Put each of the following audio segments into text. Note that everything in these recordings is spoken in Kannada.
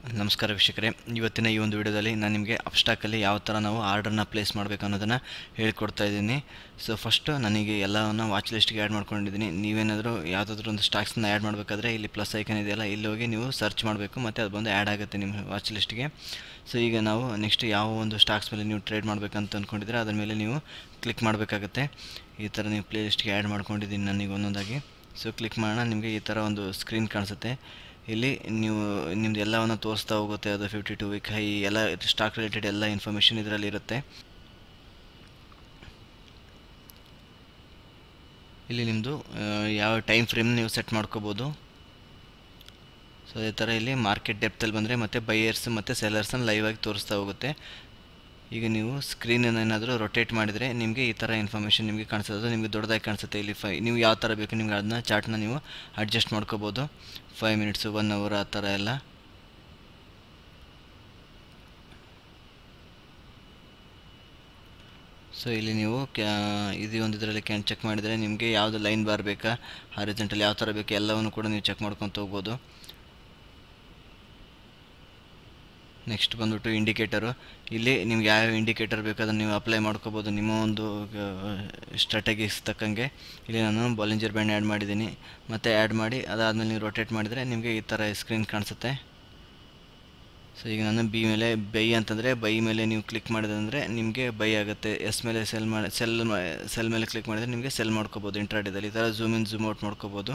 ನಮಸ್ಕಾರ ವೀಕ್ಷಕರೇ ಇವತ್ತಿನ ಈ ಒಂದು ವಿಡಿಯೋದಲ್ಲಿ ನಾನು ನಿಮಗೆ ಅಬ್ಸ್ಟಾಕಲ್ಲಿ ಯಾವ ಥರ ನಾವು ಆರ್ಡರ್ನ ಪ್ಲೇಸ್ ಮಾಡಬೇಕು ಅನ್ನೋದನ್ನು ಹೇಳ್ಕೊಡ್ತಾ ಇದ್ದೀನಿ ಸೊ ಫಸ್ಟು ನನಗೆ ಎಲ್ಲವನ್ನು ವಾಚ್ ಲಿಸ್ಟ್ಗೆ ಆ್ಯಡ್ ಮಾಡ್ಕೊಂಡಿದ್ದೀನಿ ನೀವೇನಾದರೂ ಯಾವುದಾದ್ರೂ ಒಂದು ಸ್ಟಾಕ್ಸ್ನ ಆ್ಯಡ್ ಮಾಡಬೇಕಾದ್ರೆ ಇಲ್ಲಿ ಪ್ಲಸ್ ಐಕನ್ ಇದೆಯಲ್ಲ ಇಲ್ಲಿ ಹೋಗಿ ನೀವು ಸರ್ಚ್ ಮಾಡಬೇಕು ಮತ್ತು ಅದು ಬಂದು ಆ್ಯಡ್ ಆಗುತ್ತೆ ನಿಮ್ಮ ವಾಚ್ ಲಿಸ್ಟ್ಗೆ ಸೊ ಈಗ ನಾವು ನೆಕ್ಸ್ಟ್ ಯಾವ ಒಂದು ಸ್ಟಾಕ್ಸ್ ಮೇಲೆ ನೀವು ಟ್ರೇಡ್ ಮಾಡಬೇಕಂತ ಅಂದ್ಕೊಂಡಿದ್ರೆ ಅದ್ರ ಮೇಲೆ ನೀವು ಕ್ಲಿಕ್ ಮಾಡಬೇಕಾಗತ್ತೆ ಈ ಥರ ನೀವು ಪ್ಲೇ ಲಿಸ್ಟ್ಗೆ ಆ್ಯಡ್ ಮಾಡ್ಕೊಂಡಿದ್ದೀನಿ ನನಗೆ ಒಂದೊಂದಾಗಿ ಸೊ ಕ್ಲಿಕ್ ಮಾಡೋಣ ನಿಮಗೆ ಈ ಥರ ಒಂದು ಸ್ಕ್ರೀನ್ ಕಾಣಿಸುತ್ತೆ ಇಲ್ಲಿ ನೀವು ನಿಮ್ದು ಎಲ್ಲವನ್ನು ತೋರಿಸ್ತಾ ಹೋಗುತ್ತೆ ಅದು ಫಿಫ್ಟಿ ಟು ವೀಕ್ ಹೈ ಎಲ್ಲ ಸ್ಟಾಕ್ ರಿಲೇಟೆಡ್ ಎಲ್ಲ ಇನ್ಫಾರ್ಮೇಷನ್ ಇದರಲ್ಲಿ ಇರುತ್ತೆ ಇಲ್ಲಿ ನಿಮ್ಮದು ಯಾವ ಟೈಮ್ ಫ್ರೇಮ್ ನೀವು ಸೆಟ್ ಮಾಡ್ಕೋಬೋದು ಸೊ ಅದೇ ಥರ ಇಲ್ಲಿ ಮಾರ್ಕೆಟ್ ಡೆಪ್ತಲ್ಲಿ ಬಂದರೆ ಮತ್ತು ಬೈಯರ್ಸ್ ಮತ್ತು ಸೆಲ್ಲರ್ಸನ್ನು ಲೈವ್ ಆಗಿ ತೋರಿಸ್ತಾ ಹೋಗುತ್ತೆ ಈಗ ನೀವು ಸ್ಕ್ರೀನನ್ನು ಏನಾದರೂ ರೊಟೇಟ್ ಮಾಡಿದರೆ ನಿಮಗೆ ಈ ಥರ ಇನ್ಫಾರ್ಮೇಷನ್ ನಿಮಗೆ ಕಾಣಿಸೋದು ನಿಮಗೆ ದೊಡ್ಡದಾಗಿ ಕಾಣಿಸುತ್ತೆ ಇಲ್ಲಿ ಫೈ ನೀವು ಯಾವ ಥರ ಬೇಕು ನಿಮ್ಗೆ ಅದನ್ನ ಚಾರ್ಟ್ನ ನೀವು ಅಡ್ಜಸ್ಟ್ ಮಾಡ್ಕೋಬೋದು ಫೈವ್ ಮಿನಿಟ್ಸು ಒನ್ ಅವರ್ ಆ ಥರ ಎಲ್ಲ ಸೊ ಇಲ್ಲಿ ನೀವು ಕ್ಯಾ ಇದು ಒಂದು ಇದರಲ್ಲಿ ಕ್ಯಾನ್ ಚೆಕ್ ಮಾಡಿದರೆ ನಿಮಗೆ ಯಾವುದು ಲೈನ್ ಬಾರ್ ಬೇಕಾ ಹಾರಿಜೆಂಟಲ್ ಯಾವ ಥರ ಬೇಕು ಎಲ್ಲವನ್ನು ಕೂಡ ನೀವು ಚೆಕ್ ಮಾಡ್ಕೊತ ಹೋಗ್ಬೋದು ನೆಕ್ಸ್ಟ್ ಬಂದ್ಬಿಟ್ಟು ಇಂಡಿಕೇಟರು ಇಲ್ಲಿ ನಿಮ್ಗೆ ಯಾವ ಇಂಡಿಕೇಟರ್ ಬೇಕು ಅದನ್ನು ನೀವು ಅಪ್ಲೈ ಮಾಡ್ಕೋಬೋದು ನಿಮ್ಮ ಒಂದು ಸ್ಟ್ರಾಟಗಿಸ್ ತಕ್ಕಂಗೆ ಇಲ್ಲಿ ನಾನು ಬಾಲಿಂಜರ್ ಬ್ಯಾಂಡ್ ಆ್ಯಡ್ ಮಾಡಿದ್ದೀನಿ ಮತ್ತು ಆ್ಯಡ್ ಮಾಡಿ ಅದಾದಮೇಲೆ ನೀವು ರೊಟೇಟ್ ಮಾಡಿದರೆ ನಿಮಗೆ ಈ ಥರ ಸ್ಕ್ರೀನ್ ಕಾಣಿಸುತ್ತೆ ಸೊ ಈಗ ನಾನು ಬಿ ಮೇಲೆ ಬೈ ಅಂತಂದರೆ ಬೈ ಮೇಲೆ ನೀವು ಕ್ಲಿಕ್ ಮಾಡಿದ್ರೆ ನಿಮಗೆ ಬೈ ಆಗುತ್ತೆ ಎಸ್ ಮೇಲೆ ಸೆಲ್ ಮಾಡಿ ಸೆಲ್ ಸೆಲ್ ಮೇಲೆ ಕ್ಲಿಕ್ ಮಾಡಿದರೆ ನಿಮಗೆ ಸೆಲ್ ಮಾಡ್ಕೋಬೋದು ಇಂಟ್ರಾಡೇದಲ್ಲಿ ಈ ಥರ ಝೂಮ್ ಇನ್ ಝೂಮ್ ಔಟ್ ಮಾಡ್ಕೋಬೋದು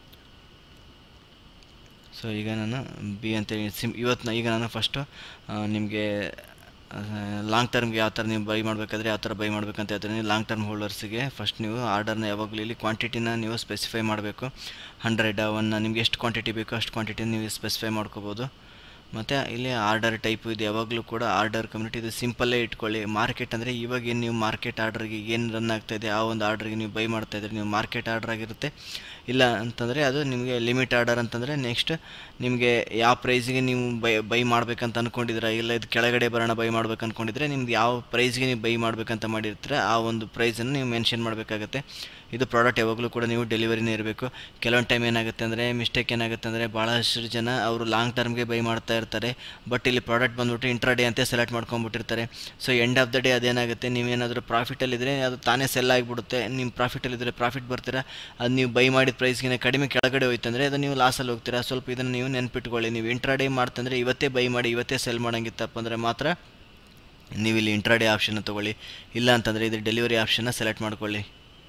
ಸೊ ಈಗ ನಾನು ಬಿ ಅಂತೇಳಿ ಸಿಮ್ ಇವತ್ತು ಈಗ ನಾನು ಫಸ್ಟು ನಿಮಗೆ ಲಾಂಗ್ ಟರ್ಮ್ಗೆ ಯಾವ ಥರ ನೀವು ಬೈ ಮಾಡಬೇಕಾದ್ರೆ ಯಾವ ಥರ ಬೈ ಮಾಡಬೇಕಂತ ಹೇಳ್ತೀನಿ ಲಾಂಗ್ ಟರ್ಮ್ ಹೋಲ್ಡರ್ಸಿಗೆ ಫಸ್ಟ್ ನೀವು ಆರ್ಡರ್ನ ಯಾವಾಗಲೂ ಇಲ್ಲಿ ಕ್ವಾಂಟಿಟಿನ ನೀವು ಸ್ಪೆಸಿಫೈ ಮಾಡಬೇಕು ಹಂಡ್ರೆಡ್ ಒನ್ ನಿಮ್ಗೆ ಎಷ್ಟು ಕ್ವಾಂಟಿಟಿ ಬೇಕೋ ಅಷ್ಟು ಕ್ವಾಂಟಿಟಿನ ನೀವು ಸ್ಪೆಸಿಫೈ ಮಾಡ್ಕೋಬೋದು ಮತ್ತು ಇಲ್ಲಿ ಆರ್ಡರ್ ಟೈಪು ಇದು ಯಾವಾಗಲೂ ಕೂಡ ಆರ್ಡರ್ ಕಮ್ಯುನಿಟಿ ಇದು ಸಿಂಪಲ್ಲೇ ಇಟ್ಕೊಳ್ಳಿ ಮಾರ್ಕೆಟ್ ಅಂದರೆ ಇವಾಗ ಏನು ನೀವು ಮಾರ್ಕೆಟ್ ಆರ್ಡ್ರಿಗೆ ಏನು ರನ್ ಆಗ್ತಾಯಿದೆ ಆ ಒಂದು ಆರ್ಡ್ರಿಗೆ ನೀವು ಬೈ ಮಾಡ್ತಾಯಿದ್ರೆ ನೀವು ಮಾರ್ಕೆಟ್ ಆರ್ಡರ್ ಆಗಿರುತ್ತೆ ಇಲ್ಲ ಅಂತಂದರೆ ಅದು ನಿಮಗೆ ಲಿಮಿಟ್ ಆರ್ಡರ್ ಅಂತಂದರೆ ನೆಕ್ಸ್ಟ್ ನಿಮಗೆ ಯಾವ ಪ್ರೈಸಿಗೆ ನೀವು ಬೈ ಬೈ ಮಾಡ್ಬೇಕಂತ ಅಂದ್ಕೊಂಡಿದ್ರೆ ಇಲ್ಲ ಇದು ಕೆಳಗಡೆ ಬರೋಣ ಬೈ ಮಾಡ್ಬೇಕು ಅಂದ್ಕೊಂಡಿದ್ರೆ ನಿಮ್ದು ಯಾವ ಪ್ರೈಸ್ಗೆ ನೀವು ಬೈ ಮಾಡ್ಬೇಕಂತ ಮಾಡಿರ್ತೀರ ಆ ಒಂದು ಪ್ರೈಸನ್ನು ನೀವು ಮೆನ್ಷನ್ ಮಾಡಬೇಕಾಗತ್ತೆ ಇದು ಪ್ರಾಡಕ್ಟ್ ಯಾವಾಗಲೂ ಕೂಡ ನೀವು ಡೆಲಿವರಿನೇ ಇರಬೇಕು ಕೆಲವೊಂದು ಟೈಮ್ ಏನಾಗುತ್ತೆ ಅಂದರೆ ಮಿಸ್ಟೇಕ್ ಏನಾಗುತ್ತೆ ಅಂದರೆ ಭಾಳಷ್ಟು ಜನ ಅವರು ಲಾಂಗ್ ಟರ್ಮ್ಗೆ ಬೈ ಮಾಡ್ತಾ ಇರ್ತಾರೆ ಬಟ್ ಇಲ್ಲಿ ಪ್ರಾಡಕ್ಟ್ ಬಂದ್ಬಿಟ್ಟು ಇಂಟ್ರಾಡೇ ಅಂತ ಸೆಲೆಕ್ಟ್ ಮಾಡ್ಕೊಂಬಿಟ್ಟಿರ್ತಾರೆ so end of the day ಅದೇನಾಗುತ್ತೆ ನೀವೇನಾದರೂ ಪ್ರಾಫಿಟಲ್ಲಿದ್ದರೆ ಅದು ತಾನೇ ಸೆಲ್ ಆಗಿಬಿಡುತ್ತೆ ನಿಮ್ಮ ಪ್ರಾಫಿಟಲ್ಲಿದ್ದರೆ ಪ್ರಾಫಿಟ್ ಬರ್ತೀರಾ ಅದು ನೀವು ಬೈ ಮಾಡಿದ ಪ್ರೈಸ್ಗಿನ ಕಡಿಮೆ ಕೆಳಗಡೆ ಹೋಯ್ತಂದರೆ ಅದು ನೀವು ಲಾಸಲ್ಲಿ ಹೋಗ್ತೀರಾ ಸ್ವಲ್ಪ ಇದನ್ನು ನೀವು ನೆನ್ಪಿಟ್ಕೊಳ್ಳಿ ನೀವು ಇಂಟ್ರಾಡೇ ಮಾಡ್ತಂದರೆ ಇವತ್ತೇ ಬೈ ಮಾಡಿ ಇವತ್ತೇ ಸೆಲ್ ಮಾಡೋಂಗಿತ್ತಪ್ಪ ಅಂದರೆ ಮಾತ್ರ ನೀವು ಇಲ್ಲಿ ಇಂಟ್ರಾಡೇ ಆಪ್ಷನ್ನ ತೊಗೊಳ್ಳಿ ಇಲ್ಲ ಅಂತಂದರೆ ಇದು ಡೆಲಿವರಿ ಆಪ್ಷನ್ನ ಸೆಲೆಕ್ಟ್ ಮಾಡ್ಕೊಳ್ಳಿ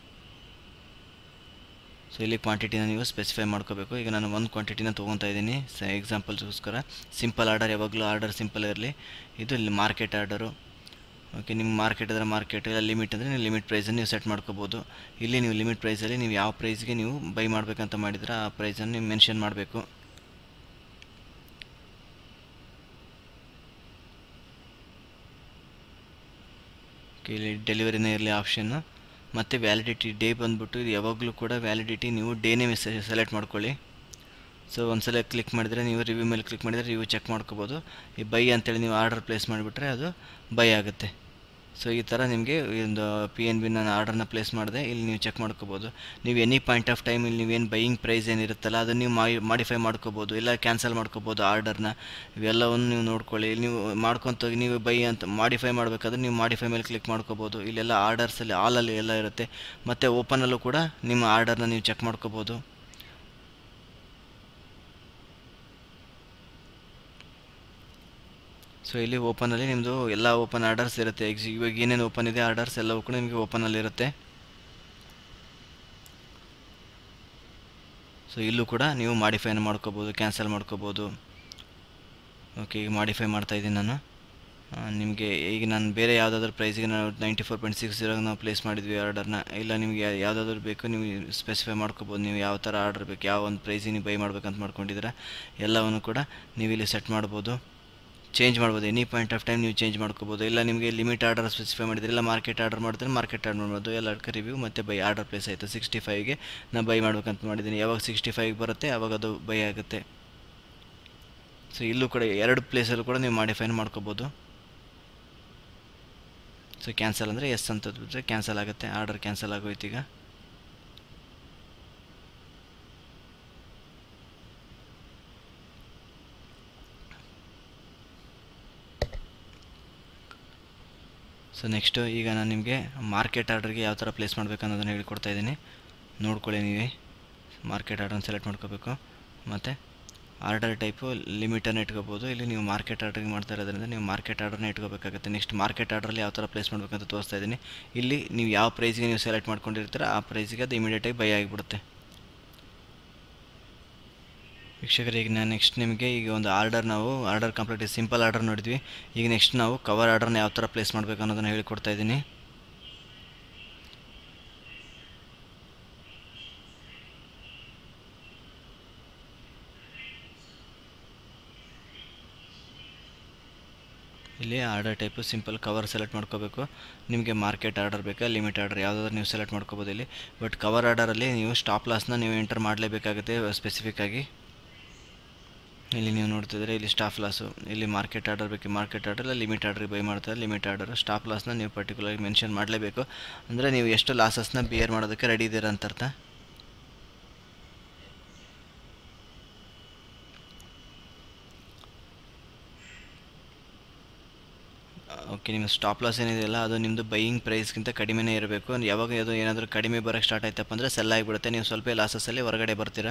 ಸೊ ಇಲ್ಲಿ ಕ್ವಾಂಟಿಟಿನ ನೀವು ಸ್ಪೆಸಿಫೈ ಮಾಡ್ಕೋಬೇಕು ಈಗ ನಾನು ಒಂದು ಕ್ವಾಂಟಿಟಿನ ತೊಗೊತಾ ಇದ್ದೀನಿ ಸ ಎಕ್ಸಾಂಪಲ್ಸ್ಗೋಸ್ಕರ ಸಿಂಪಲ್ ಆರ್ಡರ್ ಯಾವಾಗಲೂ ಆರ್ಡರ್ ಸಿಂಪಲ್ ಇರಲಿ ಇದು ಇಲ್ಲಿ ಮಾರ್ಕೆಟ್ ಆರ್ಡರು ಓಕೆ ನಿಮ್ಮ ಮಾರ್ಕೆಟ್ ಅಂದರೆ ಮಾರ್ಕೆಟ್ ಇಲ್ಲ ಲಿಮಿಟ್ ಅಂದರೆ ನೀವು ಲಿಮಿಟ್ ಪ್ರೈಸನ್ನು ನೀವು ಸೆಟ್ ಮಾಡ್ಕೋಬೋದು ಇಲ್ಲಿ ನೀವು ಲಿಮಿಟ್ ಪ್ರೈಸಲ್ಲಿ ನೀವು ಯಾವ ಪ್ರೈಸ್ಗೆ ನೀವು ಬೈ ಮಾಡಬೇಕಂತ ಮಾಡಿದ್ರೆ ಆ ಪ್ರೈಸನ್ನು ನೀವು ಮೆನ್ಷನ್ ಮಾಡಬೇಕು ಇಲ್ಲಿ ಡೆಲಿವರಿನೇ ಇರಲಿ ಆಪ್ಷನ್ನು ಮತ್ತು ವ್ಯಾಲಿಡಿಟಿ ಡೇ ಬಂದುಬಿಟ್ಟು ಇದು ಯಾವಾಗಲೂ ಕೂಡ ವ್ಯಾಲಿಡಿಟಿ ನೀವು ಡೇನೇ ಸೆಲೆಕ್ಟ್ ಮಾಡ್ಕೊಳ್ಳಿ ಸೊ ಒಂದ್ಸಲ ಕ್ಲಿಕ್ ಮಾಡಿದರೆ ನೀವು ರಿವ್ಯೂ ಮೇಲೆ ಕ್ಲಿಕ್ ಮಾಡಿದರೆ ರಿವ್ಯೂ ಚೆಕ್ ಮಾಡ್ಕೋಬೋದು ಈ ಬೈ ಅಂತೇಳಿ ನೀವು ಆರ್ಡರ್ ಪ್ಲೇಸ್ ಮಾಡಿಬಿಟ್ರೆ ಅದು ಬೈ ಆಗುತ್ತೆ ಸೊ ಈ ಥರ ನಿಮಗೆ ಒಂದು ಪಿ ಎನ್ ಬಿ ನಾನು ಆರ್ಡರ್ನ ಪ್ಲೇಸ್ ಮಾಡಿದೆ ಇಲ್ಲಿ ನೀವು ಚೆಕ್ ಮಾಡ್ಕೋಬೋದು ನೀವು ಎನಿ ಪಾಯಿಂಟ್ ಆಫ್ ಟೈಮ್ ಇಲ್ಲಿ ನೀವೇನು ಬೈಯಿಂಗ್ ಪ್ರೈಸ್ ಏನಿರುತ್ತಲ್ಲ ಅದನ್ನು ನೀವು ಮಾಡಿಫೈ ಮಾಡ್ಕೋಬೋದು ಇಲ್ಲ ಕ್ಯಾನ್ಸಲ್ ಮಾಡ್ಕೋಬೋದು ಆರ್ಡರ್ನ ಇವೆಲ್ಲವನ್ನು ನೀವು ನೋಡ್ಕೊಳ್ಳಿ ಇಲ್ಲಿ ನೀವು ಮಾಡ್ಕೊತ ನೀವು ಬೈ ಅಂತ ಮಾಡಿಫೈ ಮಾಡಬೇಕಾದ್ರೆ ನೀವು ಮಾಡಿಫೈ ಮೇಲೆ ಕ್ಲಿಕ್ ಮಾಡ್ಕೋಬೋದು ಇಲ್ಲೆಲ್ಲ ಆರ್ಡರ್ಸಲ್ಲಿ ಆಲಲ್ಲಿ ಎಲ್ಲ ಇರುತ್ತೆ ಮತ್ತು ಓಪನಲ್ಲೂ ಕೂಡ ನಿಮ್ಮ ಆರ್ಡರ್ನ ನೀವು ಚೆಕ್ ಮಾಡ್ಕೋಬೋದು ಸೊ ಇಲ್ಲಿ ಓಪನಲ್ಲಿ ನಿಮ್ಮದು ಎಲ್ಲ ಓಪನ್ ಆರ್ಡರ್ಸ್ ಇರುತ್ತೆ ಎಕ್ಸಿ ಇವಾಗ ಏನೇನು ಓಪನ್ ಇದೆ ಆರ್ಡರ್ಸ್ ಎಲ್ಲವೂ ಕೂಡ ನಿಮಗೆ ಓಪನಲ್ಲಿರುತ್ತೆ ಸೊ ಇಲ್ಲೂ ಕೂಡ ನೀವು ಮಾಡಿಫೈನ ಮಾಡ್ಕೋಬೋದು ಕ್ಯಾನ್ಸಲ್ ಮಾಡ್ಕೋಬೋದು ಓಕೆ ಈಗ ಮಾಡಿಫೈ ಮಾಡ್ತಾಯಿದ್ದೀನಿ ನಾನು ನಿಮಗೆ ಈಗ ನಾನು ಬೇರೆ ಯಾವುದಾದ್ರೂ ಪ್ರೈಸಿಗೆ ನಾವು ನೈಂಟಿ ಫೋರ್ ಪಾಯಿಂಟ್ ಸಿಕ್ಸ್ ಜೀರೋಗೆ ನಾವು ಪ್ಲೇಸ್ ಮಾಡಿದ್ವಿ ಆರ್ಡರ್ನ ಇಲ್ಲ ನಿಮಗೆ ಯಾವುದಾದ್ರೂ ಬೇಕು ನೀವು ಸ್ಪೆಸಿಫೈ ಮಾಡ್ಕೋಬೋದು ನೀವು ಯಾವ ಥರ ಆರ್ಡರ್ ಬೇಕು ಯಾವ ಒಂದು ಪ್ರೈಸಿಗೆ ನೀವು ಬೈ ಮಾಡ್ಬೇಕಂತ ಮಾಡ್ಕೊಂಡಿದ್ದೀರಾ ಎಲ್ಲವನ್ನು ಕೂಡ ನೀವು ಇಲ್ಲಿ ಸೆಟ್ ಮಾಡ್ಬೋದು ಚೇಂಜ್ ಮಾಡ್ಬೋದು ಎನಿ ಪಾಯಿಂಟ್ ಆಫ್ ಟೈಮ್ ನೀವು ಚೇಂಜ್ ಮಾಡ್ಕೋಬೋದು ಇಲ್ಲ ನಿಮಗೆ ಲಿಮಿಟ್ ಆರ್ಡರ್ ಸ್ಪೆಸಿಫೈ ಮಾಡಿದ್ರೆ ಇಲ್ಲ ಮಾರ್ಕೆಟ್ ಆರ್ಡರ್ ಮಾಡಿದ್ರೆ ಮಾರ್ಕೆಟ್ ಆರ್ಡರ್ ಮಾಡ್ಬೋದು ಎಲ್ಲದಕ್ಕೆ ರಿವ್ಯೂ ಮತ್ತು ಬೈ ಆರ್ಡರ್ ಪ್ಲೇಸ್ ಆಯಿತು ಸಿಕ್ಸ್ಟಿ ಫೈವ್ಗೆ ನಾನು ಬೈ ಮಾಡ್ಬೇಕಂತ ಮಾಡಿದ್ದೀನಿ ಯಾವಾಗ ಸಿಕ್ಸ್ಟಿ ಫೈವ್ಗೆ ಬರುತ್ತೆ ಆವಾಗ ಅದು ಬೈ ಆಗುತ್ತೆ ಸೊ ಇಲ್ಲೂ ಕೂಡ ಎರಡು ಪ್ಲೇಸಲ್ಲೂ ಕೂಡ ನೀವು ಮಾಡಿಫೈನ್ ಮಾಡ್ಕೋಬೋದು ಸೊ ಕ್ಯಾನ್ಸಲ್ ಅಂದರೆ ಎಸ್ ಅಂತ ಬಿಟ್ಟರೆ ಕ್ಯಾನ್ಸಲ್ ಆಗುತ್ತೆ ಆರ್ಡರ್ ಕ್ಯಾನ್ಸಲ್ ಆಗೋಯ್ತು ಈಗ ಸೊ ನೆಕ್ಸ್ಟು ಈಗ ನಾನು ನಿಮಗೆ ಮಾರ್ಕೆಟ್ ಆರ್ಡ್ರಿಗೆ ಯಾವ ಥರ ಪ್ಲೇಸ್ ಮಾಡಬೇಕು ಅನ್ನೋದನ್ನು ಹೇಳ್ಕೊಡ್ತಾ ಇದ್ದೀನಿ ನೋಡ್ಕೊಳ್ಳಿ ನೀವೇ ಮಾರ್ಕೆಟ್ ಆರ್ಡ್ರನ್ನ ಸೆಲೆಕ್ಟ್ ಮಾಡ್ಕೋಬೇಕು ಮತ್ತು ಆರ್ಡರ್ ಟೈಪು ಲಿಮಿಟನ್ನು ಇಟ್ಕೋಬೋದು ಇಲ್ಲಿ ನೀವು ಮಾರ್ಕೆಟ್ ಆರ್ಡ್ರಿಗೆ ಮಾಡ್ತಾ ಇರೋದ್ರಿಂದ ನೀವು ಮಾರ್ಕೆಟ್ ಆರ್ಡರ್ನ ಇಟ್ಕೋಬೇಕಾಗುತ್ತೆ ನೆಕ್ಸ್ಟ್ ಮಾರ್ಕೆಟ್ ಆರ್ಡ್ರಲ್ಲಿ ಯಾವ ಥರ ಪ್ಲೇಸ್ ಮಾಡಬೇಕಂತ ತೋರಿಸ್ತಾ ಇದ್ದೀನಿ ಇಲ್ಲಿ ನೀವು ಯಾವ ಪ್ರೈಸ್ಗೆ ನೀವು ಸೆಲೆಕ್ಟ್ ಮಾಡ್ಕೊಂಡಿರ್ತೀರ ಆ ಪ್ರೈಸ್ಗೆ ಅದು ಇಮಿಡಿಯೇಟಾಗಿ ಬೈ ಆಗಿಬಿಡುತ್ತೆ ವೀಕ್ಷಕರೇ ಈಗ ನಾನು ನೆಕ್ಸ್ಟ್ ನಿಮಗೆ ಈಗ ಒಂದು ಆರ್ಡರ್ ನಾವು ಆರ್ಡರ್ ಕಂಪ್ಲೀಟ್ ಸಿಂಪಲ್ ಆರ್ಡರ್ ನೋಡಿದ್ವಿ ಈಗ ನೆಕ್ಸ್ಟ್ ನಾವು ಕವರ್ ಆರ್ಡರ್ನ ಯಾವ ಥರ ಪ್ಲೇಸ್ ಮಾಡಬೇಕು ಅನ್ನೋದನ್ನು ಹೇಳಿಕೊಡ್ತಾ ಇದ್ದೀನಿ ಇಲ್ಲಿ order type simple cover select ಮಾಡ್ಕೋಬೇಕು ನಿಮಗೆ ಮಾರ್ಕೆಟ್ ಆರ್ಡರ್ ಬೇಕಾ ಲಿಮಿಟ್ ಆರ್ಡರ್ ಯಾವುದಾದ್ರೂ ನೀವು ಸೆಲೆಕ್ಟ್ ಮಾಡ್ಕೋಬೋದು ಇಲ್ಲಿ ಬಟ್ ಕವರ್ ಆರ್ಡರಲ್ಲಿ ನೀವು ಸ್ಟಾಪ್ ಲಾಸ್ನ ನೀವು ಎಂಟರ್ ಮಾಡಲೇಬೇಕಾಗುತ್ತೆ ಸ್ಪೆಸಿಫಿಕ್ ಆಗಿ ಇಲ್ಲಿ ನೀವು ನೋಡ್ತಿದ್ರೆ ಇಲ್ಲಿ ಸ್ಟಾಪ್ ಲಾಸು ಇಲ್ಲಿ ಮಾರ್ಕೆಟ್ ಆರ್ಡರ್ ಬೇಕು ಮಾರ್ಕೆಟ್ ಆರ್ಡರ್ ಲಿಮಿಟ್ ಆರ್ಡ್ರಿಗೆ ಬೈ ಮಾಡ್ತಾರೆ ಲಿಮಿಟ್ ಆರ್ಡರ್ ಸ್ಟಾಪ್ ಲಾಸ್ನ ನೀವು ಪರ್ಟಿಕ್ಯುಲರ್ಗೆ ಮೆನ್ಷನ್ ಮಾಡಲೇಬೇಕು ಅಂದರೆ ನೀವು ಎಷ್ಟು ಲಾಸಸ್ನ ಬಿಯರ್ ಮಾಡೋದಕ್ಕೆ ರೆಡಿ ಇದ್ದೀರಾ ಅಂತ ಅರ್ಥ ಓಕೆ ನಿಮ್ಮ ಸ್ಟಾಪ್ ಲಾಸ್ ಏನಿದೆಯಲ್ಲ ಅದು ನಿಮ್ಮದು ಬೈಯಿಂಗ್ ಪ್ರೈಸ್ಗಿಂತ ಕಡಿಮೆನೇ ಇರಬೇಕು ಯಾವಾಗ ಅದು ಏನಾದರೂ ಕಡಿಮೆ ಬರೋಕ್ಕೆ ಸ್ಟಾರ್ಟ್ ಆಯ್ತಪ್ಪ ಅಂದರೆ ಸೆಲ್ ಆಗಿಬಿಡುತ್ತೆ ನೀವು ಸ್ವಲ್ಪ ಲಾಸಸ್ಸಲ್ಲಿ ಹೊರಗಡೆ ಬರ್ತೀರಾ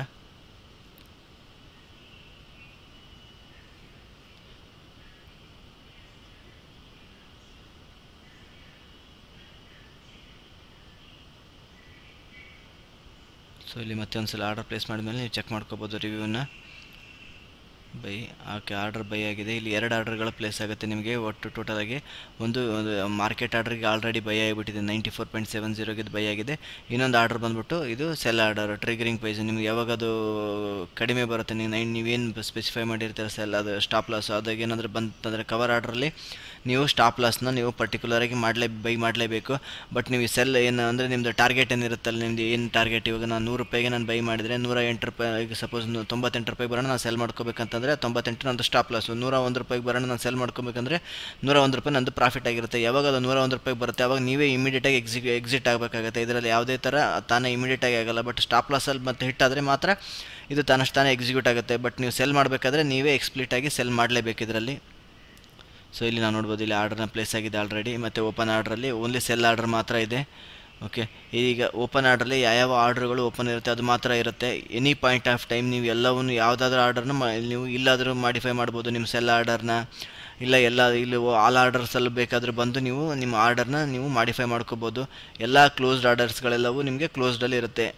ಸೊ ಇಲ್ಲಿ ಮತ್ತೆ ಒಂದು ಸಲ ಆರ್ಡರ್ ಪ್ಲೇಸ್ ಮಾಡಿದ್ಮೇಲೆ ನೀವು ಚೆಕ್ ಮಾಡ್ಕೋಬೋದು ರಿವ್ಯೂನ ಬೈ ಓಕೆ ಆರ್ಡರ್ ಬೈ ಆಗಿದೆ ಇಲ್ಲಿ ಎರಡು ಆರ್ಡರ್ಗಳು ಪ್ಲೇಸ್ ಆಗುತ್ತೆ ನಿಮಗೆ ಒಟ್ಟು ಟೋಟಲಾಗಿ ಒಂದು ಮಾರ್ಕೆಟ್ ಆರ್ಡ್ರಿಗೆ ಆಲ್ರೆಡಿ ಬೈ ಆಗಿಬಿಟ್ಟಿದೆ ನೈಂಟಿ ಫೋರ್ ಪಾಯಿಂಟ್ ಸೆವೆನ್ ಜೀರೋಗೆ ಬೈ ಆಗಿದೆ ಇನ್ನೊಂದು ಆರ್ಡರ್ ಬಂದುಬಿಟ್ಟು ಇದು ಸೆಲ್ ಆರ್ಡರ್ ಟ್ರಿಗರಿಂಗ್ ಪ್ರೈಸ್ ನಿಮ್ಗೆ ಯಾವಾಗ ಅದು ಕಡಿಮೆ ಬರುತ್ತೆ ನೀವು ನೈನ್ ನೀವೇನು ಸ್ಪೆಸಿಫೈ ಮಾಡಿರ್ತೀರ ಸೆಲ್ ಅದು ಸ್ಟಾಪ್ ಲಾಸ್ ಅದಾಗ ಏನಾದರೂ ಬಂತಂದರೆ ಕವರ್ ಆರ್ಡ್ರಲ್ಲಿ ನೀವು ಸ್ಟಾಪ್ ಲಾಸ್ನ ನೀವು ಪರ್ಟಿಕ್ಯುಲರಾಗಿ ಮಾಡಲೇ ಬೈ ಮಾಡಲೇಬೇಕು ಬಟ್ ನೀವು ಈ ಸೆಲ್ ಏನು ಅಂದರೆ ನಿಮ್ಮದು ಟಾರ್ಗೆಟ್ ಏನಿರುತ್ತಲ್ಲ ನಿಮ್ಮದು ಏನು ಟಾರ್ಗೆಟ್ ಇವಾಗ ನಾನು ನೂರು ರೂಪಾಯಿಗೆ ನಾನು ಬೈ ಮಾಡಿದರೆ ನೂರ ಎಂಟು ರೂಪಾಯಿ ಈಗ ಸಪೋಸ್ ತೊಂಬತ್ತೆಂಟು ರೂಪಾಯಿ ಬರೋಣ ನಾನು ಸೆಲ್ ಮಾಡ್ಕೋಬೇಕಂತಂದರೆ ತೊಂಬತ್ತೆಂಟು ನಂದು ಸ್ಟಾಪ್ ಲಾಸು ನೂರ ಒಂದು ರೂಪಾಯಿಗೆ ಬರೋಣ ನಾನು ಸೆಲ್ ಮಾಡ್ಕೋಬೇಕಂದ್ರೆ ನೂರ ಒಂದು ರೂಪಾಯಿ ನಂದು ಪ್ರಾಫಿಟ್ ಆಗಿರುತ್ತೆ ಯಾವಾಗ ಅದು ನೂರ ಒಂದು ರೂಪಾಯಿಗೆ ಬರುತ್ತೆ ಅವಾಗ ನೀವೇ ಇಮಿಡಿಯೇಟಾಗಿ ಎಕ್ಸಿ ಎಕ್ಸಿಟ್ ಆಗಬೇಕಾಗುತ್ತೆ ಇದರಲ್ಲಿ ಯಾವುದೇ ಥರ ತಾನೇ ಇಮಿಡಿಯೇಟಾಗಿ ಆಗಲ್ಲ ಬಟ್ ಸ್ಟಾಪ್ ಲಾಸಲ್ಲಿ ಮತ್ತೆ ಹಿಟ್ ಆದರೆ ಮಾತ್ರ ಇದು ತಾನಷ್ಟು ತಾನೇ ಎಕ್ಸಿಕ್ಯೂಟ್ ಆಗುತ್ತೆ ಬಟ್ ನೀವು ಸೆಲ್ ಮಾಡಬೇಕಾದ್ರೆ ನೀವೇ ಎಕ್ಸ್ಪ್ಲೀಟಾಗಿ ಸೆಲ್ ಮಾಡಲೇಬೇಕು ಇದರಲ್ಲಿ ಸೊ ಇಲ್ಲಿ ನಾವು ನೋಡ್ಬೋದು ಇಲ್ಲಿ ಆರ್ಡ್ರನ್ನ ಪ್ಲೇಸ್ ಆಗಿದೆ ಆಲ್ರೆಡಿ ಮತ್ತು ಓಪನ್ ಆರ್ಡ್ರಲ್ಲಿ ಓನ್ಲಿ ಸೆಲ್ ಆರ್ಡರ್ ಮಾತ್ರ ಇದೆ ಓಕೆ ಈಗ ಓಪನ್ ಆರ್ಡ್ರಲ್ಲಿ ಯಾವ್ಯಾವ ಆರ್ಡ್ರ್ಗಳು ಓಪನ್ ಇರುತ್ತೆ ಅದು ಮಾತ್ರ ಇರುತ್ತೆ ಎನಿ ಪಾಯಿಂಟ್ ಆಫ್ ಟೈಮ್ ನೀವು ಎಲ್ಲವನ್ನು ಯಾವುದಾದ್ರೂ ಆರ್ಡರ್ನ ಮಾ ನೀವು ಇಲ್ಲಾದರೂ ಮಾಡಿಫೈ ಮಾಡ್ಬೋದು ನಿಮ್ಮ ಸೆಲ್ ಆರ್ಡರ್ನ ಇಲ್ಲ ಎಲ್ಲ ಇಲ್ಲಿ ಆಲ್ ಆರ್ಡರ್ಸಲ್ಲಿ ಬೇಕಾದರೂ ಬಂದು ನೀವು ನಿಮ್ಮ ಆರ್ಡರ್ನ ನೀವು ಮಾಡಿಫೈ ಮಾಡ್ಕೋಬೋದು ಎಲ್ಲ ಕ್ಲೋಸ್ಡ್ ಆರ್ಡರ್ಸ್ಗಳೆಲ್ಲವೂ ನಿಮಗೆ ಕ್ಲೋಸ್ಡಲ್ಲಿ ಇರುತ್ತೆ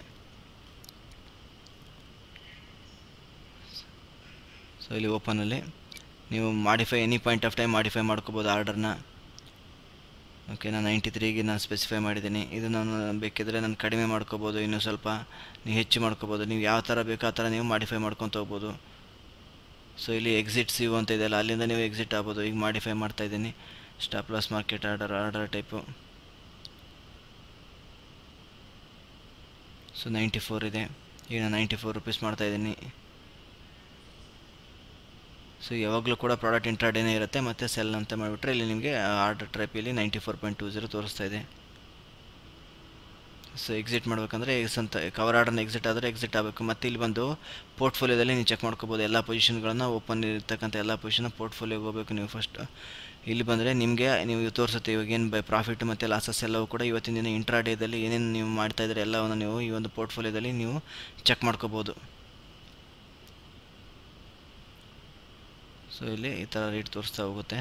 ಸೊ ಇಲ್ಲಿ ಓಪನಲ್ಲಿ ನೀವು modify any point of time modify ಮಾಡ್ಕೋಬೋದು ಆರ್ಡರ್ನ ಓಕೆ ನಾನು ನೈಂಟಿ ತ್ರೀಗೆ ನಾನು ಸ್ಪೆಸಿಫೈ ಮಾಡಿದ್ದೀನಿ ಇದು ನಾನು ಬೇಕಿದ್ರೆ ನಾನು ಕಡಿಮೆ ಮಾಡ್ಕೋಬೋದು ಇನ್ನೂ ಸ್ವಲ್ಪ ನೀವು ಹೆಚ್ಚು ಮಾಡ್ಕೋಬೋದು ನೀವು ಯಾವ ಥರ ಬೇಕೋ ಆ ಥರ ನೀವು ಮಾಡಿಫೈ ಮಾಡ್ಕೊತ ಹೋಗ್ಬೋದು ಸೊ ಇಲ್ಲಿ ಎಕ್ಸಿಟ್ ಸಿವ್ ಅಂತ ಇದೆಯಲ್ಲ ಅಲ್ಲಿಂದ ನೀವು ಎಕ್ಸಿಟ್ ಆಗ್ಬೋದು ಈಗ ಮಾಡಿಫೈ ಮಾಡ್ತಾಯಿದ್ದೀನಿ stop loss market order order type so ninety four ಇದೆ ಈಗ ನಾನು ನೈಂಟಿ ಫೋರ್ ರುಪೀಸ್ ಮಾಡ್ತಾಯಿದ್ದೀನಿ ಸೊ ಯಾವಾಗಲೂ ಕೂಡ ಪ್ರಾಡಕ್ಟ್ ಇಂಟ್ರಾಡೇನೇ ಇರುತ್ತೆ ಮತ್ತು ಸೆಲ್ ಅಂತ ಮಾಡಿಬಿಟ್ರೆ ಇಲ್ಲಿ ನಿಮಗೆ ಆರ್ಡರ್ ಟ್ರೈಪ್ ಇಲ್ಲಿ ninety four point two zero ತೋರಿಸ್ತಾ ಇದೆ ಸೊ ಎಕ್ಸಿಟ್ ಮಾಡಬೇಕಂದ್ರೆ ಎಕ್ಸ್ ಅಂತ ಕವರ್ ಆರ್ಡರ್ನ ಎಕ್ಸಿಟ್ ಆದರೆ ಎಕ್ಸಿಟ್ ಆಗಬೇಕು ಮತ್ತು ಇಲ್ಲಿ ಬಂದು ಪೋರ್ಟ್ಫೋಲಿಯೋದಲ್ಲಿ ನೀವು ಚೆಕ್ ಮಾಡ್ಕೋಬೋದು ಎಲ್ಲ ಪೊಸಿಷನ್ಗಳನ್ನು ಓಪನ್ ಇರ್ತಕ್ಕಂಥ ಎಲ್ಲ ಪೊಸಿಷನ್ ಪೋರ್ಟ್ಫೋಲಿಯೋಗೆ ಹೋಗಬೇಕು ನೀವು ಫಸ್ಟ್ ಇಲ್ಲಿ ಬಂದರೆ ನಿಮಗೆ ನೀವು ತೋರಿಸುತ್ತೆ ಇವಾಗ ಏನು ಬೈ ಪ್ರಾಫಿಟ್ ಮತ್ತು ಲಾಸಸ್ ಎಲ್ಲವೂ ಕೂಡ ಇವತ್ತಿನ ದಿನ ಇಂಟ್ರಾಡೇದಲ್ಲಿ ಏನೇನು ನೀವು ಮಾಡ್ತಾಯಿದ್ರೆ ಎಲ್ಲವನ್ನು ನೀವು ಈ ಒಂದು ಪೋರ್ಟ್ಫೋಲಿಯೋದಲ್ಲಿ ನೀವು ಚೆಕ್ ಮಾಡ್ಕೋಬೋದು ಸೊ ಇಲ್ಲಿ ಈ ಥರ ರೇಟ್ ತೋರಿಸ್ತಾ ಹೋಗುತ್ತೆ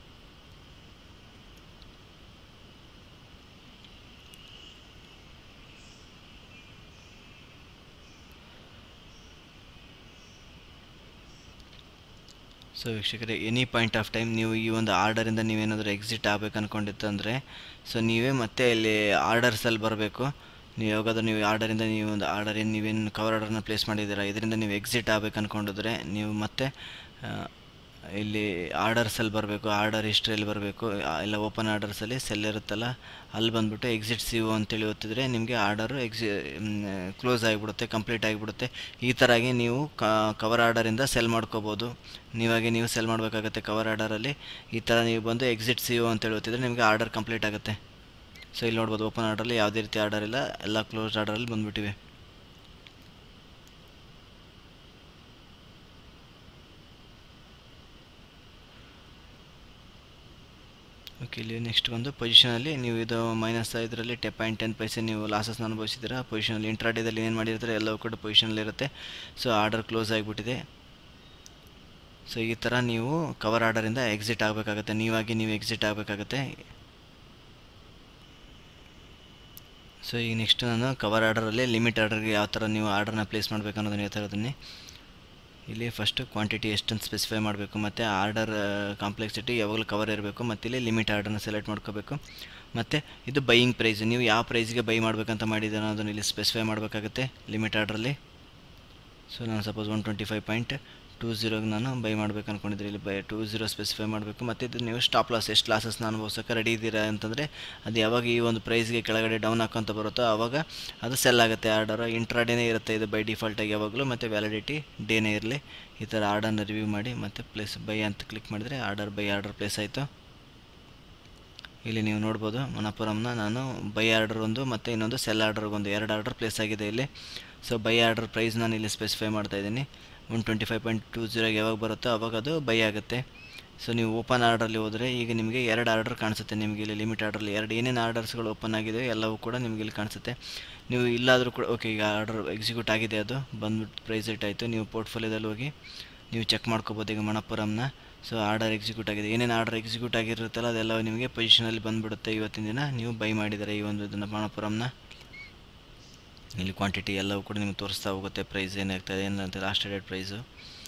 ಸೊ ವೀಕ್ಷಕರೇ ಎನಿ ಪಾಯಿಂಟ್ ಆಫ್ ಟೈಮ್ ನೀವು ಈ ಒಂದು ಆರ್ಡರಿಂದ ನೀವೇನಾದರೂ ಎಕ್ಸಿಟ್ ಆಗಬೇಕು ಅಂದ್ಕೊಂಡಿತ್ತಂದರೆ ಸೊ ನೀವೇ ಮತ್ತೆ ಇಲ್ಲಿ ಆರ್ಡರ್ಸಲ್ಲಿ ಬರಬೇಕು ನೀವು ಯಾವಾಗಾದ್ರೂ ನೀವು ಆರ್ಡರಿಂದ ನೀವು ಒಂದು ಆರ್ಡರ್ ಏನು ನೀವೇನು ಕವರ್ ಆರ್ಡರ್ನ ಪ್ಲೇಸ್ ಮಾಡಿದ್ದೀರಾ ಇದರಿಂದ ನೀವು ಎಕ್ಸಿಟ್ ಆಗಬೇಕು ಅಂದ್ಕೊಂಡಿದ್ರೆ ನೀವು ಮತ್ತೆ ಇಲ್ಲಿ ಆರ್ಡರ್ಸಲ್ಲಿ ಬರಬೇಕು ಆರ್ಡರ್ ಹಿಸ್ಟ್ರಿಯಲ್ಲಿ ಬರಬೇಕು ಇಲ್ಲ ಓಪನ್ ಆರ್ಡರ್ಸಲ್ಲಿ ಸೆಲ್ ಇರುತ್ತಲ್ಲ ಅಲ್ಲಿ ಬಂದುಬಿಟ್ಟು ಎಕ್ಸಿಟ್ ಸಿ ಒ ಅಂತೇಳಿ ಓದ್ತಿದ್ರೆ ನಿಮಗೆ ಆರ್ಡರು ಎಕ್ಸಿ ಕ್ಲೋಸ್ ಆಗಿಬಿಡುತ್ತೆ ಕಂಪ್ಲೀಟ್ ಆಗಿಬಿಡುತ್ತೆ ಈ ಥರಾಗಿ ನೀವು ಕವರ್ ಆರ್ಡರಿಂದ ಸೆಲ್ ಮಾಡ್ಕೋಬೋದು ನೀವಾಗೆ ನೀವು ಸೆಲ್ ಮಾಡಬೇಕಾಗತ್ತೆ ಕವರ್ ಆರ್ಡರಲ್ಲಿ ಈ ಥರ ನೀವು ಬಂದು ಎಕ್ಸಿಟ್ ಸಿ ಒ ಅಂತೇಳಿ ಓದ್ತಿದ್ರೆ ನಿಮಗೆ ಆರ್ಡರ್ ಕಂಪ್ಲೀಟ್ ಆಗುತ್ತೆ ಸೊ ಇಲ್ಲಿ ನೋಡ್ಬೋದು ಓಪನ್ ಆರ್ಡರಲ್ಲಿ ಯಾವುದೇ ರೀತಿ ಆರ್ಡರ್ ಇಲ್ಲ ಎಲ್ಲ ಕ್ಲೋಸ್ಡ್ ಆರ್ಡರಲ್ಲಿ ಬಂದುಬಿಟ್ಟಿವೆ ಓಕೆ ಇಲ್ಲಿ ನೆಕ್ಸ್ಟ್ ಒಂದು ಪೊಸಿಷನಲ್ಲಿ ನೀವು ಇದು ಮೈನಸ್ ಇದರಲ್ಲಿ ಟೆ ಪಾಯಿಂಟ್ ಟೆನ್ ಪೈಸೆ ನೀವು ಲಾಸಸ್ನ ಅನುಭವಿಸಿದ್ದೀರಾ ಪೊಸಿಷನಲ್ಲಿ ಇಂಟ್ರಾಡೇದಲ್ಲಿ ಏನು ಮಾಡಿರ್ತಾರೆ ಎಲ್ಲವೂ ಕೂಡ ಪೊಸಿಷನಲ್ಲಿ ಇರುತ್ತೆ ಸೊ ಆರ್ಡರ್ ಕ್ಲೋಸ್ ಆಗಿಬಿಟ್ಟಿದೆ ಸೊ ಈ ಥರ ನೀವು ಕವರ್ ಆರ್ಡರಿಂದ ಎಕ್ಸಿಟ್ ಆಗಬೇಕಾಗತ್ತೆ ನೀವಾಗಿ ನೀವು ಎಕ್ಸಿಟ್ ಆಗಬೇಕಾಗತ್ತೆ ಸೊ ಈಗ ನೆಕ್ಸ್ಟ್ ನಾನು ಕವರ್ ಆರ್ಡರಲ್ಲಿ ಲಿಮಿಟ್ ಆರ್ಡರ್ಗೆ ಯಾವ ಥರ ನೀವು ಆರ್ಡರ್ನ ಪ್ಲೇಸ್ ಮಾಡಬೇಕು ಅನ್ನೋದನ್ನು ಹೇಳ್ತಾ ಇರೋದನ್ನೇ ಇಲ್ಲಿ ಫಸ್ಟು ಕ್ವಾಂಟಿಟಿ ಎಷ್ಟಂತ ಸ್ಪೆಸಿಫೈ ಮಾಡಬೇಕು ಮತ್ತು ಆರ್ಡರ್ ಕಾಂಪ್ಲೆಕ್ಸಿಟಿ ಯಾವಾಗಲೂ ಕವರ್ ಇರಬೇಕು ಮತ್ತು ಇಲ್ಲಿ ಲಿಮಿಟ್ ಆರ್ಡರ್ನ ಸೆಲೆಕ್ಟ್ ಮಾಡ್ಕೋಬೇಕು ಮತ್ತು ಇದು ಬೈಯಿಂಗ್ ಪ್ರೈಸ್ ನೀವು ಯಾವ ಪ್ರೈಸ್ಗೆ ಬೈ ಮಾಡಬೇಕಂತ ಮಾಡಿದ್ದೀರೋ ಅದನ್ನು ಇಲ್ಲಿ ಸ್ಪೆಸಿಫೈ ಮಾಡಬೇಕಾಗುತ್ತೆ ಲಿಮಿಟ್ ಆರ್ಡ್ರಲ್ಲಿ ಸೊ ನಾನು suppose one twenty five point two ಝೀರೋಗೆ ನಾನು ಬೈ ಮಾಡ್ಬೇಕು ಅಂದ್ಕೊಂಡಿದ್ರೆ ಇಲ್ಲಿ ಬೈ ಟೂ ಝೀರೋ ಸ್ಪೆಸಿಫೈ ಮಾಡಬೇಕು ಮತ್ತು ಇದು ನೀವು ಸ್ಟಾಪ್ ಲಾಸ್ ಎಷ್ಟು ಲಾಸಸ್ನ ಅನುಭವಿಸೋಕೆ ರೆಡಿ ಇದ್ದೀರಾ ಅಂತಂದರೆ ಅದು ಯಾವಾಗ ಈ ಒಂದು ಪ್ರೈಸ್ಗೆ ಕೆಳಗಡೆ ಡೌನ್ ಹಾಕೊಂತ ಬರುತ್ತೋ ಆವಾಗ ಅದು ಸೆಲ್ ಆಗುತ್ತೆ ಆರ್ಡರ್ ಇಂಟ್ರಾಡೇನೇ ಇರುತ್ತೆ ಇದು ಬೈ ಡಿಫಾಲ್ಟಾಗಿ ಯಾವಾಗಲೂ ಮತ್ತು ವ್ಯಾಲಿಡಿಟಿ ಡೇನೇ ಇರಲಿ ಈ ಥರ ಆರ್ಡರ್ನ ರಿವ್ಯೂ ಮಾಡಿ ಮತ್ತು ಪ್ಲೇಸ್ ಬೈ ಅಂತ ಕ್ಲಿಕ್ ಮಾಡಿದರೆ ಆರ್ಡರ್ ಬೈ ಆರ್ಡರ್ ಪ್ಲೇಸ್ ಆಯಿತು ಇಲ್ಲಿ ನೀವು ನೋಡ್ಬೋದು ಮಣಪುರಮ್ನ ನಾನು ಬೈ ಆರ್ಡರ್ ಒಂದು ಮತ್ತು ಇನ್ನೊಂದು ಸೆಲ್ ಆರ್ಡರ್ಗೊಂದು ಎರಡು ಆರ್ಡರ್ ಪ್ಲೇಸ್ ಆಗಿದೆ ಇಲ್ಲಿ ಸೊ ಬೈ ಆರ್ಡರ್ ಪ್ರೈಸ್ ನಾನು ಇಲ್ಲಿ ಸ್ಪೆಸಿಫೈ ಮಾಡ್ತಾ ಇದ್ದೀನಿ one twenty five point two ಜೀರೋಗೆ ಯಾವಾಗ ಬರುತ್ತೋ ಅವಾಗ ಅದು ಬೈ ಆಗುತ್ತೆ ಸೊ ನೀವು ಓಪನ್ ಆರ್ಡ್ರಲ್ಲಿ ಹೋದರೆ ಈಗ ನಿಮಗೆ ಎರಡು ಆರ್ಡರ್ ಕಾಣಿಸುತ್ತೆ ನಿಮಗೆ ಇಲ್ಲಿ ಲಿಮಿಟ್ ಆರ್ಡ್ರಲ್ಲಿ ಎರಡು ಏನೇನು ಆರ್ಡರ್ಸ್ಗಳು ಓಪನ್ ಆಗಿದೆ ಎಲ್ಲವೂ ಕೂಡ ನಿಮಗೆ ಇಲ್ಲಿ ಕಾಣಿಸುತ್ತೆ ನೀವು ಇಲ್ಲಾದರೂ ಕೂಡ ಓಕೆ ಈಗ ಆರ್ಡರ್ ಎಕ್ಸಿಕ್ಯೂಟ್ ಆಗಿದೆ ಅದು ಬಂದ್ಬಿಟ್ಟು ಪ್ರೈಸ್ ಇಟ್ ಆಯಿತು ನೀವು ಪೋರ್ಟ್ಫೋಲಿಯೋದಲ್ಲಿ ಹೋಗಿ ನೀವು ಚೆಕ್ ಮಾಡ್ಕೋಬೋದು ಈಗ ಮಣಪುರಮ್ನ ಸೊ ಆರ್ಡರ್ ಎಕ್ಸಿಕ್ಯೂಟ್ ಆಗಿದೆ ಏನೇನು ಆರ್ಡರ್ ಎಕ್ಸಿಕ್ಯೂಟ್ ಆಗಿರುತ್ತಲ್ಲ ಅದೆಲ್ಲ ನಿಮಗೆ ಪೊಸಿಷನಲ್ಲಿ ಬಂದುಬಿಡುತ್ತೆ ಇವತ್ತಿನ ದಿನ ನೀವು ಬೈ ಮಾಡಿದರೆ ಈ ಒಂದು ಇದನ್ನು ಮಣಪುರಮ್ನ ಇಲ್ಲಿ ಕ್ವಾಂಟಿಟಿ ಎಲ್ಲವೂ ಕೂಡ ನಿಮಗೆ ತೋರಿಸ್ತಾ ಹೋಗುತ್ತೆ ಪ್ರೈಸ್ ಏನಾಗ್ತದೆ ಏನಂತ last date price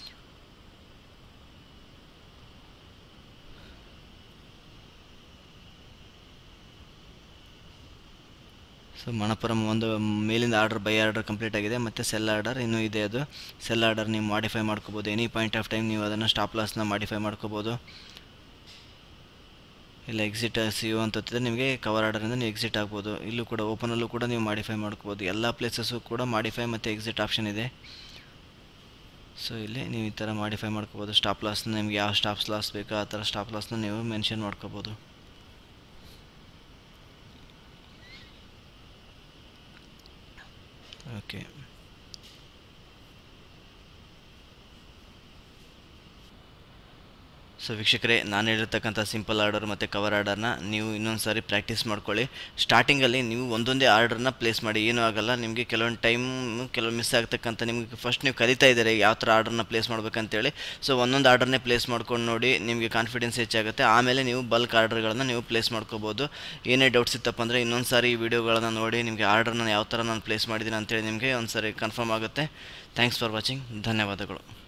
so Manappuram ಒಂದು ಮೇಲಿಂದ ಆರ್ಡರ್ ಬೈ ಆರ್ಡರ್ ಕಂಪ್ಲೀಟ್ ಆಗಿದೆ ಮತ್ತು ಸೆಲ್ ಆರ್ಡರ್ ಇನ್ನೂ ಇದೆ ಅದು ಸೆಲ್ ಆರ್ಡರ್ ನೀವು ಮಾಡಿಫೈ ಮಾಡ್ಕೋಬೋದು ಎನಿ ಪಾಯಿಂಟ್ ಆಫ್ ಟೈಮ್ ನೀವು ಅದನ್ನು ಸ್ಟಾಪ್ ಲಾಸ್ನ ಮಾಡಿಫೈ ಮಾಡ್ಕೋಬೋದು ಇಲ್ಲ ಎಕ್ಸಿಟ್ ಸಿ ಯು ಅಂತ ನಿಮಗೆ ಕವರ್ ಆರ್ಡರಿಂದ ನೀವು ಎಕ್ಸಿಟ್ ಆಗ್ಬೋದು ಇಲ್ಲೂ ಕೂಡ ಓಪನಲ್ಲೂ ಕೂಡ ನೀವು ಮಾಡಿಫೈ ಮಾಡ್ಕೋಬೋದು ಎಲ್ಲ ಪ್ಲೇಸಸ್ಸು ಕೂಡ ಮಾಡಿಫೈ ಮತ್ತು ಎಕ್ಸಿಟ್ ಆಪ್ಷನ್ ಇದೆ ಸೊ ಇಲ್ಲಿ ನೀವು ಈ ಥರ ಮಾಡಿಫೈ ಮಾಡ್ಕೋಬೋದು ಸ್ಟಾಪ್ ಲಾಸ್ನ ನಿಮ್ಗೆ ಯಾವ ಸ್ಟಾಪ್ ಲಾಸ್ ಬೇಕೋ ಆ ಥರ ಸ್ಟಾಪ್ ಲಾಸ್ನ ನೀವು ಮೆನ್ಷನ್ ಮಾಡ್ಕೋಬೋದು ಓಕೆ ಸೊ ವೀಕ್ಷಕರೇ ನಾನು ಹೇಳಿರ್ತಕ್ಕಂಥ ಸಿಂಪಲ್ ಆರ್ಡರ್ ಮತ್ತು ಕವರ್ ಆರ್ಡರ್ನ ನೀವು ಇನ್ನೊಂದು ಸಾರಿ ಪ್ರಾಕ್ಟೀಸ್ ಮಾಡ್ಕೊಳ್ಳಿ ಸ್ಟಾರ್ಟಿಂಗಲ್ಲಿ ನೀವು ಒಂದೊಂದೇ ಆರ್ಡರ್ನ ಪ್ಲೇಸ್ ಮಾಡಿ ಏನೂ ಆಗಲ್ಲ ನಿಮಗೆ ಕೆಲವೊಂದು ಟೈಮ್ ಕೆಲವು ಮಿಸ್ ಆಗ್ತಕ್ಕಂಥ ನಿಮಗೆ ಫಸ್ಟ್ ನೀವು ಕಲಿತಾ ಇದ್ದಾರೆ ಯಾವ ಥರ ಆರ್ಡರ್ನ ಪ್ಲೇಸ್ ಮಾಡ್ಬೇಕಂತೇಳಿ ಸೊ ಒಂದೊಂದು ಆರ್ಡರ್ನೇ ಪ್ಲೇಸ್ ಮಾಡ್ಕೊಂಡು ನೋಡಿ ನಿಮಗೆ ಕಾನ್ಫಿಡೆನ್ಸ್ ಹೆಚ್ಚಾಗುತ್ತೆ ಆಮೇಲೆ ನೀವು ಬಲ್ಕ್ ಆರ್ಡರ್ಗಳನ್ನ ನೀವು ಪ್ಲೇಸ್ ಮಾಡ್ಕೋಬೋದು ಏನೇ ಡೌಟ್ಸ್ ಇತ್ತಪ್ಪ ಅಂದರೆ ಇನ್ನೊಂದು ಸಾರಿ ಈ ವಿಡಿಯೋಗಳನ್ನ ನೋಡಿ ನಿಮಗೆ ಆರ್ಡರ್ನ ಯಾವ ಥರ ನಾನು ಪ್ಲೇಸ್ ಮಾಡಿದ್ದೀನಿ ಅಂತೇಳಿ ನಿಮಗೆ ಒಂದು ಸಾರಿ ಕನ್ಫರ್ಮ್ ಆಗುತ್ತೆ ಥ್ಯಾಂಕ್ಸ್ ಫಾರ್ ವಾಚಿಂಗ್ ಧನ್ಯವಾದಗಳು